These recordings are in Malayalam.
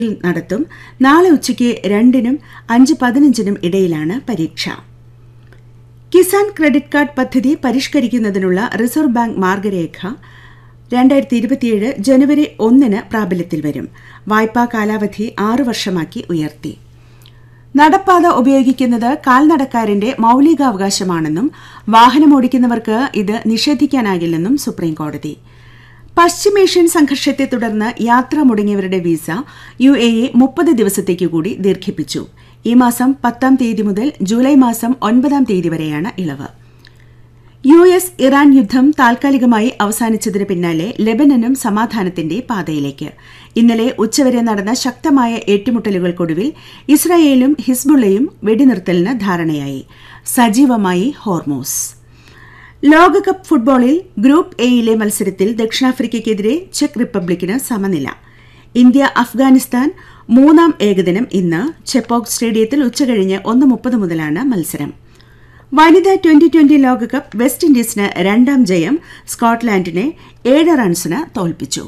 നടത്തും നാളെ ഉച്ചയ്ക്ക് രണ്ടിനും അഞ്ച് പതിനഞ്ചിനും ഇടയിലാണ് പരീക്ഷ കിസാൻ ക്രെഡിറ്റ് കാർഡ് പദ്ധതി പരിഷ്കരിക്കുന്നതിനുള്ള റിസർവ് ബാങ്ക് മാർഗരേഖ രണ്ടായിരത്തി ഇരുപത്തിയേഴ് ജനുവരി ഒന്നിന് പ്രാബല്യത്തിൽ വരും വായ്പാ കാലാവധി ആറു വർഷമാക്കി ഉയർത്തി നടപ്പാത ഉപയോഗിക്കുന്നത് കാൽനടക്കാരന്റെ മൌലികാവകാശമാണെന്നും വാഹനമോടിക്കുന്നവർക്ക് ഇത് നിഷേധിക്കാനാകില്ലെന്നും സുപ്രീംകോടതി പശ്ചിമേഷ്യൻ സംഘർഷത്തെ തുടർന്ന് യാത്ര മുടങ്ങിയവരുടെ വിസ യു എ എ മുപ്പത് ദിവസത്തേക്ക് കൂടി ദീർഘിപ്പിച്ചു ഈ മാസം പത്താം തീയതി മുതൽ ജൂലൈ മാസം ഒൻപതാം തീയതി വരെയാണ് ഇളവ് യു എസ് ഇറാൻ യുദ്ധം താൽക്കാലികമായി അവസാനിച്ചതിന് പിന്നാലെ ലെബനനും സമാധാനത്തിന്റെ പാതയിലേക്ക് ഇന്നലെ ഉച്ചവരെ നടന്ന ശക്തമായ ഏറ്റുമുട്ടലുകൾക്കൊടുവിൽ ഇസ്രായേലും ഹിസ്ബുള്ളയും വെടിനിർത്തലിന് ധാരണയായി സജീവമായി ഹോർമോസ് ലോകകപ്പ് ഫുട്ബോളിൽ ഗ്രൂപ്പ് എയിലെ മത്സരത്തിൽ ദക്ഷിണാഫ്രിക്കയ്ക്കെതിരെ ചെക്ക് റിപ്പബ്ലിക്കിന് സമനില ഇന്ത്യ അഫ്ഗാനിസ്ഥാൻ മൂന്നാം ഏകദിനം ഇന്ന് ചെപ്പോക് സ്റ്റേഡിയത്തിൽ ഉച്ചകഴിഞ്ഞ് ഒന്ന് മുപ്പത് മുതലാണ് മത്സരം വനിതാ ട്വന്റി ട്വന്റി ലോകകപ്പ് വെസ്റ്റ് ഇൻഡീസിന് രണ്ടാം ജയം സ്കോട്ട്ലാൻഡിനെ ഏഴ് റൺസിന് തോൽപ്പിച്ചു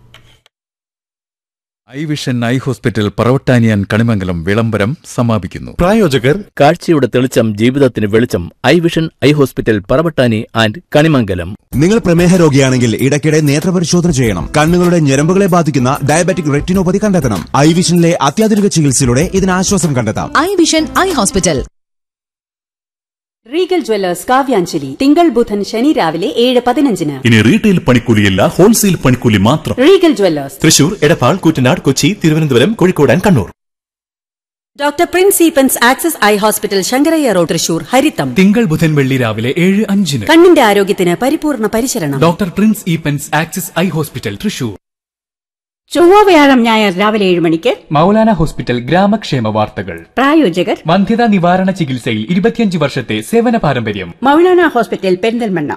ഐ വിഷൻ ഐ ഹോസ്പിറ്റൽ പറവട്ടാനിയാൻ കണിമംഗലം വിളംബരം സമാപിക്കുന്നു പ്രായോജകർ കാഴ്ചയുടെ തെളിച്ചം ജീവിതത്തിന് വെളിച്ചം eye vision eye hospital Paravattani and Kanimangalam നിങ്ങൾ പ്രമേഹ രോഗിയാണെങ്കിൽ ഇടയ്ക്കിടെ നേത്രപരിശോധന ചെയ്യണം കണ്ണുകളുടെ ഞരമ്പുകളെ ബാധിക്കുന്ന ഡയബറ്റിക് റെറ്റിനോപ്പതി കണ്ടെത്തണം ഐ വിഷനിലെ അത്യാധുനിക ചികിത്സയിലൂടെ ഇതിന് ആശ്വാസം കണ്ടെത്താം eye vision eye hospital regal jewellers കാവ്യാഞ്ജലി തിങ്കൾ ബുധൻ ശനി രാവിലെ ഏഴ് പതിനഞ്ചിന് ഇനി റീറ്റെയിൽ പണിക്കൂലിയല്ല ഹോൾസെയിൽ പണിക്കൂലി മാത്രം regal jewellers Thrissur Edappal Koottanad Kochi Thiruvananthapuram Kozhikode and Kannur doctor prince Eapen's access eye hospital Sankaraiya road Thrissur ഹരിത്തം തിങ്കൾ ബുധൻ വെള്ളി രാവിലെ ഏഴ് അഞ്ചിന് കണ്ണിന്റെ ആരോഗ്യത്തിന് പരിപൂർണ പരിചരണം doctor prince Eapen's axis eye hospital Thrissur ചൊവ്വ വ്യാഴം ഞായർ രാവിലെ ഏഴ് മണിക്ക് മൗലാന ഹോസ്പിറ്റൽ ഗ്രാമക്ഷേമ വാർത്തകൾ പ്രായോജകർ വന്ധ്യതാ നിവാരണ ചികിത്സയിൽ ഇരുപത്തിയഞ്ച് വർഷത്തെ സേവന പാരമ്പര്യം Maulana hospital Perinthalmanna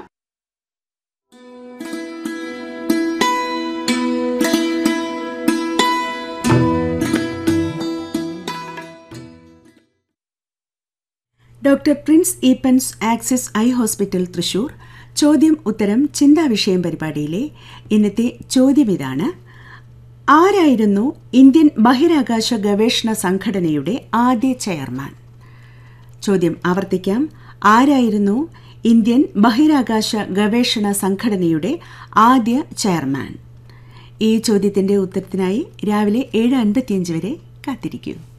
doctor prince Eapen's axis eye hospital Thrissur ചോദ്യം ഉത്തരം ചിന്താവിഷയം പരിപാടിയിലെ ഇന്നത്തെ ചോദ്യം ഇതാണ് ആരായിരുന്നു ഇന്ത്യൻ ബഹിരാകാശ ഗവേഷണ സംഘടനയുടെ ആദ്യ ചെയർമാൻ ചോദ്യം ആവർത്തിക്കാം ആരായിരുന്നു ഇന്ത്യൻ ബഹിരാകാശ ഗവേഷണ സംഘടനയുടെ ആദ്യ ചെയർമാൻ ഈ ചോദ്യത്തിന്റെ ഉത്തരത്തിനായി രാവിലെ ഏഴ് അൻപത്തിയഞ്ച് വരെ കാത്തിരിക്കൂ